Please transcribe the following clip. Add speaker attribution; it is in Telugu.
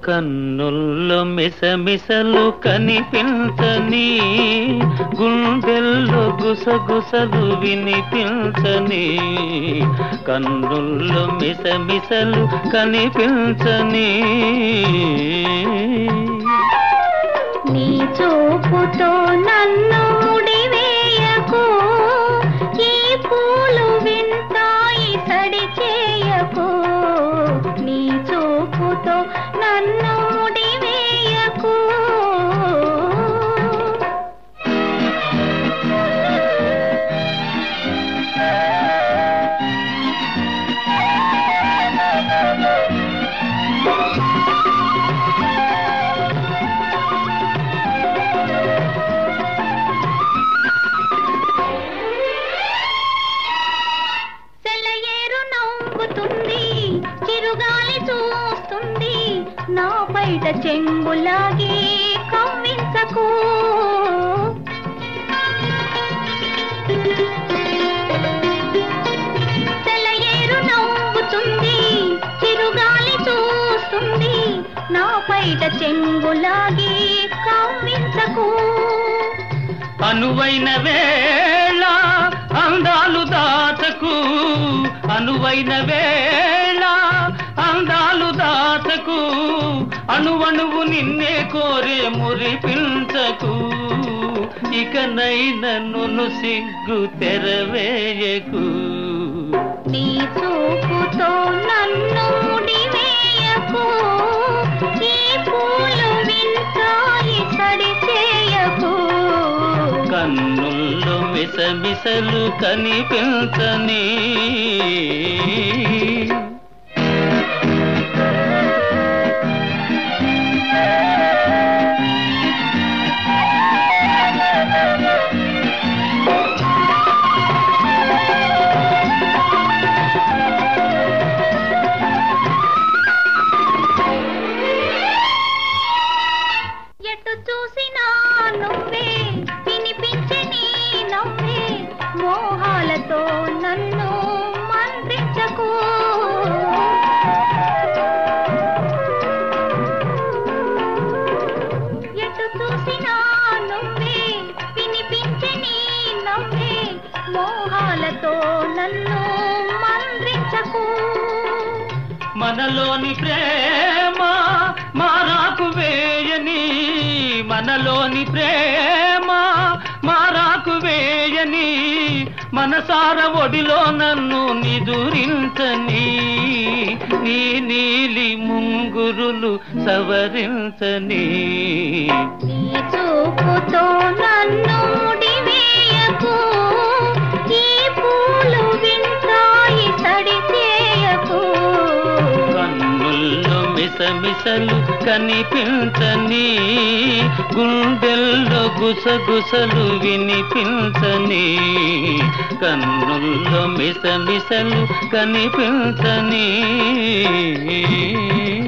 Speaker 1: కన్నుల్లో మిసమిసలు కనిపించని గుండెల్లో గుసగుసలు వినిపించని కన్నుల్లో మిసమిసలు కనిపించని
Speaker 2: నీ చూపుతో నన్ను ముడివేయకు ఈ పూలు వింటాయి సడి చేయకు నీ చూపుతో నన్ను ముడివేయకు సెలయేరు నవ్వుతుంది చిరుగాలి చూస్తుంది నా బయట చెంగులాగి కవ్వించకు సెలయేరు నవ్వుతుంది చిరుగాలి చూస్తుంది నా బయట చెంగులాగి కవ్వించకు
Speaker 1: అనువైన వేళ అందాలు దాచకు అనువైన వేళ అందాలు దాచకు అణువణువు నిన్నే కోరే మురిపించకు ఇకనైన నన్ను సిగ్గు తెరవేయకు
Speaker 2: నీ చూపుతో నన్ను ముడివేయకు ఈ పూలు వింటాయి సడి చేయకు
Speaker 1: కన్నుల్లో మిసమిసలు కనిపించని
Speaker 2: ఎటు చూసినా నువ్వే వినిపించే నీ నవ్వే మోహాలతో నన్ను మంత్రించకు ఎటు చూసినా నువ్వే వినిపించే నీ నవ్వే మోహాలతో నన్ను మంత్రించకు
Speaker 1: మనలోని ప్రేమ మారాకు వేయని మనలోని ప్రేమ మారాకు వేయని మనసార ఒడిలో నన్ను నిదురించని నీ నీలి ముంగురులు సవరించని
Speaker 2: నీ చూపుతో నన్ను ముడివేయకు ఈ పూలు వింటాయి సడి చేయకు
Speaker 1: కన్నుల్లో మిసమిసలు కనిపించని గుండెల్లో గుసగుసలు వినిపించని కన్నుల్లో మిసమిసలు కనిపించని